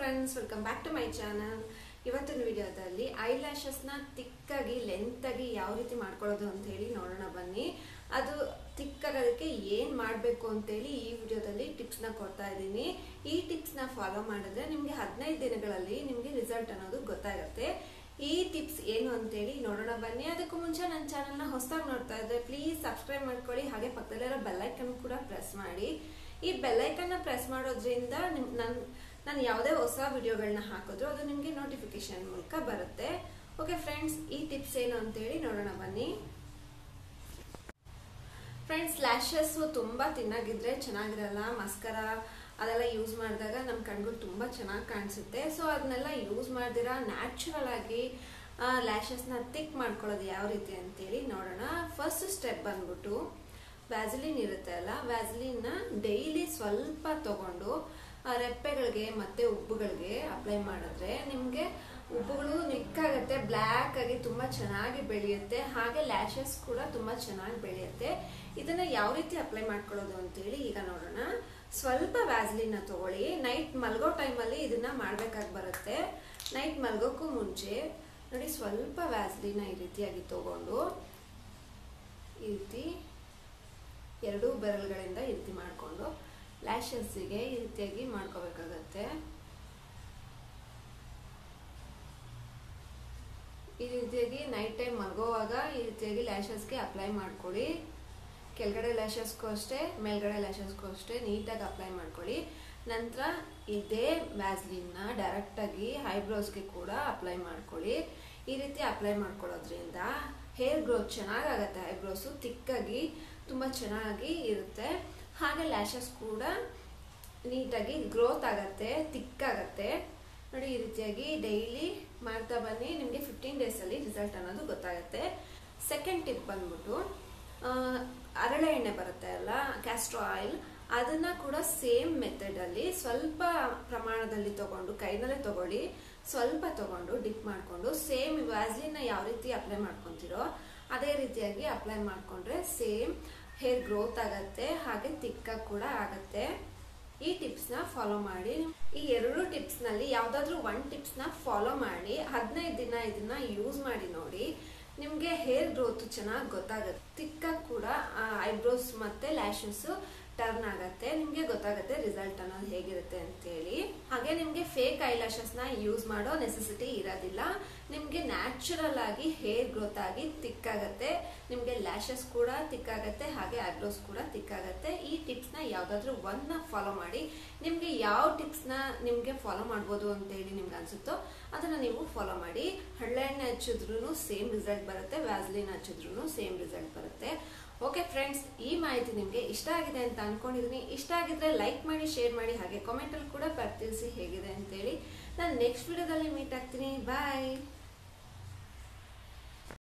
friends welcome back to my channel ಇವತ್ತಿನ ವಿಡಿಯೋದಲ್ಲಿ I ಲ್ಯಾಶಸ್ನ ತಿಕ್ಕಾಗಿ ಲೆಂತಾಗಿ ಯಾವ ರೀತಿ ಮಾಡ್ಕೊಳ್ಳೋದು ಅಂತ ಹೇಳಿ ನೋಡೋಣ ಬನ್ನಿ ಅದು ತಿಕ್ಕಾಗೋದಕ್ಕೆ ಏನು ಮಾಡಬೇಕು ಅಂತೇಳಿ ಈ ವಿಡಿಯೋದಲ್ಲಿ ಟಿಪ್ಸ್ನ ಕೊಡ್ತಾ ಇದ್ದೀನಿ ಈ ಟಿಪ್ಸ್ನ ಫಾಲೋ ಮಾಡಿದ್ರೆ ನಿಮಗೆ ಹದಿನೈದು ದಿನಗಳಲ್ಲಿ ನಿಮಗೆ ರಿಸಲ್ಟ್ ಅನ್ನೋದು ಗೊತ್ತಾಗುತ್ತೆ ಈ ಟಿಪ್ಸ್ ಏನು ಅಂತೇಳಿ ನೋಡೋಣ ಬನ್ನಿ ಅದಕ್ಕೂ ಮುಂಚೆ ನನ್ನ ಚಾನಲ್ನ ಹೊಸದಾಗಿ ನೋಡ್ತಾ ಇದ್ರೆ ಪ್ಲೀಸ್ ಸಬ್ಸ್ಕ್ರೈಬ್ ಮಾಡ್ಕೊಳ್ಳಿ ಹಾಗೆ ಪಕ್ಕದಲ್ಲಿರೋ ಬೆಲ್ಲೈಕನ್ ಕೂಡ ಪ್ರೆಸ್ ಮಾಡಿ ಈ ಬೆಲ್ಲೈಕನ್ನ ಪ್ರೆಸ್ ಮಾಡೋದ್ರಿಂದ ನಿಮ್ ನನ್ ನಾನು ಯಾವುದೇ ಹೊಸ ವಿಡಿಯೋಗಳನ್ನ ಹಾಕಿದ್ರು ಅದು ನಿಮಗೆ ನೋಟಿಫಿಕೇಶನ್ ಮೂಲಕ ಬರುತ್ತೆ ಓಕೆ ಫ್ರೆಂಡ್ಸ್ ಈ ಟಿಪ್ಸ್ ಏನು ಅಂತೇಳಿ ನೋಡೋಣ ಬನ್ನಿ ಫ್ರೆಂಡ್ಸ್ ಲ್ಯಾಶಸ್ ತುಂಬಾ ತಿನ್ನಾಗಿದ್ರೆ ಚೆನ್ನಾಗಿರಲ್ಲ ಮಸ್ಕರ ಅದೆಲ್ಲ ಯೂಸ್ ಮಾಡಿದಾಗ ನಮ್ಮ ಕಣ್ಗಳು ತುಂಬ ಚೆನ್ನಾಗಿ ಕಾಣಿಸುತ್ತೆ ಸೊ ಅದನ್ನೆಲ್ಲ ಯೂಸ್ ಮಾಡ್ದಿರಾ ನ್ಯಾಚುರಲ್ ಆಗಿ ಲ್ಯಾಶಸ್ನ ತಿಕ್ ಮಾಡ್ಕೊಳ್ಳೋದು ಯಾವ ರೀತಿ ಅಂತೇಳಿ ನೋಡೋಣ ಫಸ್ಟ್ ಸ್ಟೆಪ್ ಬಂದ್ಬಿಟ್ಟು ವ್ಯಾಸಲಿನ್ ಇರುತ್ತೆ ಅಲ್ಲ ವ್ಯಾಸಲಿನ್ನ ಡೈಲಿ ಸ್ವಲ್ಪ ತಗೊಂಡು ರೆಪ್ಪೆಗಳಿಗೆ ಮತ್ತೆ ಉಬ್ಬುಗಳಿಗೆ ಅಪ್ಲೈ ಮಾಡಿದ್ರೆ ನಿಮಗೆ ಉಬ್ಬುಗಳು ನಿಕ್ಕಾಗತ್ತೆ ಬ್ಲ್ಯಾಕ್ ಆಗಿ ತುಂಬಾ ಚೆನ್ನಾಗಿ ಬೆಳೆಯುತ್ತೆ ಹಾಗೆ ಲ್ಯಾಶಸ್ ಕೂಡ ತುಂಬಾ ಚೆನ್ನಾಗಿ ಬೆಳೆಯುತ್ತೆ ಇದನ್ನ ಯಾವ ರೀತಿ ಅಪ್ಲೈ ಮಾಡ್ಕೊಳ್ಳೋದು ಅಂತೇಳಿ ಈಗ ನೋಡೋಣ ಸ್ವಲ್ಪ ವ್ಯಾಸ್ಲಿನ ತಗೊಳ್ಳಿ ನೈಟ್ ಮಲ್ಗೋ ಟೈಮಲ್ಲಿ ಇದನ್ನ ಮಾಡ್ಬೇಕಾಗಿ ಬರುತ್ತೆ ನೈಟ್ ಮಲ್ಗೋಕ್ಕೂ ಮುಂಚೆ ನೋಡಿ ಸ್ವಲ್ಪ ವ್ಯಾಸ್ಲಿನ ಈ ರೀತಿಯಾಗಿ ತಗೊಂಡು ಈ ರೀತಿ ಎರಡೂ ಬೆರಳುಗಳಿಂದ ಈ ರೀತಿ ಮಾಡಿಕೊಂಡು ಲ್ಯಾಶಸ್ಸಿಗೆ ಈ ರೀತಿಯಾಗಿ ಮಾಡ್ಕೋಬೇಕಾಗತ್ತೆ ಈ ರೀತಿಯಾಗಿ ನೈಟ್ ಟೈಮ್ ಮಲ್ಗೋವಾಗ ಈ ರೀತಿಯಾಗಿ ಲ್ಯಾಶಸ್ಗೆ ಅಪ್ಲೈ ಮಾಡ್ಕೊಳ್ಳಿ ಕೆಳಗಡೆ ಲ್ಯಾಶಸ್ಗೂ ಅಷ್ಟೇ ಮೇಲ್ಗಡೆ ಲ್ಯಾಶಸ್ಗೂ ಅಷ್ಟೇ ನೀಟಾಗಿ ಅಪ್ಲೈ ಮಾಡ್ಕೊಳ್ಳಿ ನಂತರ ಇದೇ ವ್ಯಾಸ್ಲಿನ್ನ ಡೈರೆಕ್ಟಾಗಿ ಐಬ್ರೋಸ್ಗೆ ಕೂಡ ಅಪ್ಲೈ ಮಾಡ್ಕೊಳ್ಳಿ ಈ ರೀತಿ ಅಪ್ಲೈ ಮಾಡ್ಕೊಳ್ಳೋದ್ರಿಂದ ಹೇರ್ ಗ್ರೋತ್ ಚೆನ್ನಾಗಾಗತ್ತೆ ಐಬ್ರೋಸು ತಿಕ್ಕಾಗಿ ತುಂಬ ಚೆನ್ನಾಗಿ ಇರುತ್ತೆ ಹಾಗೆ ಲ್ಯಾಶಸ್ ಕೂಡ ನೀಟಾಗಿ ಗ್ರೋತ್ ಆಗತ್ತೆ ತಿಕ್ಕಾಗತ್ತೆ ನೋಡಿ ಈ ರೀತಿಯಾಗಿ ಡೈಲಿ ಮಾಡ್ತಾ ಬನ್ನಿ ನಿಮಗೆ ಫಿಫ್ಟೀನ್ ಡೇಸಲ್ಲಿ ರಿಸಲ್ಟ್ ಅನ್ನೋದು ಗೊತ್ತಾಗುತ್ತೆ ಸೆಕೆಂಡ್ ಟಿಪ್ ಬಂದ್ಬಿಟ್ಟು ಅರಳೆ ಎಣ್ಣೆ ಬರುತ್ತೆ ಅಲ್ಲ ಕ್ಯಾಸ್ಟ್ರೋ ಆಯಿಲ್ ಅದನ್ನ ಕೂಡ ಸೇಮ್ ಮೆಥಡಲ್ಲಿ ಸ್ವಲ್ಪ ಪ್ರಮಾಣದಲ್ಲಿ ತಗೊಂಡು ಕೈನಲ್ಲೇ ತಗೊಳ್ಳಿ ಸ್ವಲ್ಪ ತಗೊಂಡು ಡಿಪ್ ಮಾಡಿಕೊಂಡು ಸೇಮ್ ವ್ಯಾಸ್ಲಿನ ಯಾವ ರೀತಿ ಅಪ್ಲೈ ಮಾಡ್ಕೊತಿರೋ ಅದೇ ರೀತಿಯಾಗಿ ಅಪ್ಲೈ ಮಾಡಿಕೊಂಡ್ರೆ ಸೇಮ್ ಹೇರ್ ಗ್ರೋತ್ ಆಗತ್ತೆ ಹಾಗೆ ತಿಕ್ಕ ಕೂಡ ಆಗತ್ತೆ ಈ ಟಿಪ್ಸ್ನ ಫಾಲೋ ಮಾಡಿ ಈ ಎರಡು ಟಿಪ್ಸ್ನಲ್ಲಿ ಯಾವುದಾದ್ರೂ ಒನ್ ಟಿಪ್ಸ್ನ ಫಾಲೋ ಮಾಡಿ ಹದಿನೈದು ದಿನ ಇದನ್ನ ಯೂಸ್ ಮಾಡಿ ನೋಡಿ ನಿಮಗೆ ಹೇರ್ ಗ್ರೋತ್ ಚೆನ್ನಾಗಿ ಗೊತ್ತಾಗುತ್ತೆ ತಿಕ್ಕ ಕೂಡ ಐಬ್ರೋಸ್ ಮತ್ತೆ ಲ್ಯಾಶಸ್ ಟರ್ನ್ ಆಗತ್ತೆ ನಿಮಗೆ ಗೊತ್ತಾಗುತ್ತೆ ರಿಸಲ್ಟ್ ಅನ್ನೋದು ಹೇಗಿರುತ್ತೆ ಅಂತೇಳಿ ಹಾಗೆ ನಿಮಗೆ ಫೇಕ್ ಐ ನ ಯೂಸ್ ಮಾಡೋ ನೆಸೆಸಿಟಿ ಇರೋದಿಲ್ಲ ನಿಮಗೆ ನ್ಯಾಚುರಲ್ ಆಗಿ ಹೇರ್ ಗ್ರೋತ್ ಆಗಿ ತಿಕ್ಕಾಗತ್ತೆ ನಿಮಗೆ ಲ್ಯಾಶಸ್ ಕೂಡ ತಿಕ್ಕಾಗತ್ತೆ ಹಾಗೆ ಐಬ್ರೋಸ್ ಕೂಡ ತಿಕ್ಕಾಗತ್ತೆ ಈ ಟಿಪ್ಸ್ನ ಯಾವ್ದಾದ್ರು ಒಂದನ್ನ ಫಾಲೋ ಮಾಡಿ ನಿಮಗೆ ಯಾವ ಟಿಪ್ಸ್ನ ನಿಮಗೆ ಫಾಲೋ ಮಾಡ್ಬೋದು ಅಂತೇಳಿ ನಿಮ್ಗೆ ಅನ್ಸುತ್ತೋ ಅದನ್ನ ನೀವು ಫಾಲೋ ಮಾಡಿ ಹಳ್ಳೆಣ್ಣೆ ಹಚ್ಚಿದ್ರು ಸೇಮ್ ರಿಸಲ್ಟ್ ಬರುತ್ತೆ ವ್ಯಾಸ್ಲಿನ್ ಹಚ್ಚಿದ್ರು ಸೇಮ್ ರಿಸಲ್ಟ್ ಬರುತ್ತೆ ಓಕೆ ಫ್ರೆಂಡ್ಸ್ ಈ ಮಾಹಿತಿ ನಿಮಗೆ ಇಷ್ಟ ಆಗಿದೆ ಅಂತ ಅನ್ಕೊಂಡಿದ್ದೀನಿ ಇಷ್ಟ ಆಗಿದ್ರೆ ಲೈಕ್ ಮಾಡಿ ಶೇರ್ ಮಾಡಿ ಹಾಗೆ ಕಾಮೆಂಟಲ್ಲಿ ಕೂಡ ಬರ್ತಿಳಿಸಿ ಹೇಗಿದೆ ಅಂತೇಳಿ ನಾನು ನೆಕ್ಸ್ಟ್ ವಿಡಿಯೋದಲ್ಲಿ ಮೀಟ್ ಆಗ್ತೀನಿ ಬಾಯ್